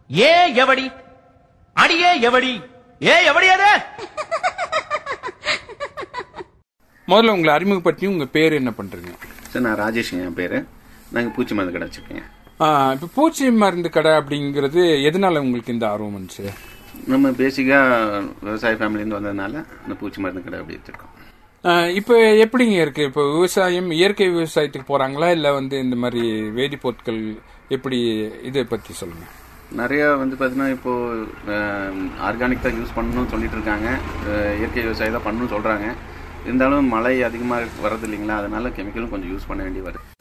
ஏ எவடி அடியே எவடி ஏ எவடி அது முதல்ல உங்களை அறிமுகப்படுத்தி உங்க பேர் என்ன பண்றீங்க சார் நான் ராஜேஷ் என் பேர் நாங்கள் பூச்சி மருந்து கடை வச்சுருக்கேன் ஆ, இப்ப பூச்சி மருந்து கடை அப்படிங்கிறது எதனால உங்களுக்கு இந்த ஆர்வம் வந்துச்சு நம்ம பேசிக்காக விவசாய ஃபேமிலியிருந்து வந்ததுனால இந்த பூச்சி மருந்து கடை அப்படி வச்சுருக்கோம் ஆ, இப்ப எப்படிங்க இருக்கு இப்போ விவசாயம் இயற்கை விவசாயத்துக்கு போறாங்களா இல்ல வந்து இந்த மாதிரி வேதிப்பொருட்கள் எப்படி இதை பத்தி சொல்லுங்க நிறைய வந்து பார்த்தீங்கன்னா இப்போது ஆர்கானிக் தான் யூஸ் பண்ணணும்னு சொல்லிட்டு இருக்காங்க அஹ், இயற்கை விவசாயம் தான் பண்ணணும்னு சொல்கிறாங்க இருந்தாலும் மழை அதிகமாக வர்றது இல்லைங்களா அதனால கெமிக்கலும் கொஞ்சம் யூஸ் பண்ண வேண்டி வருது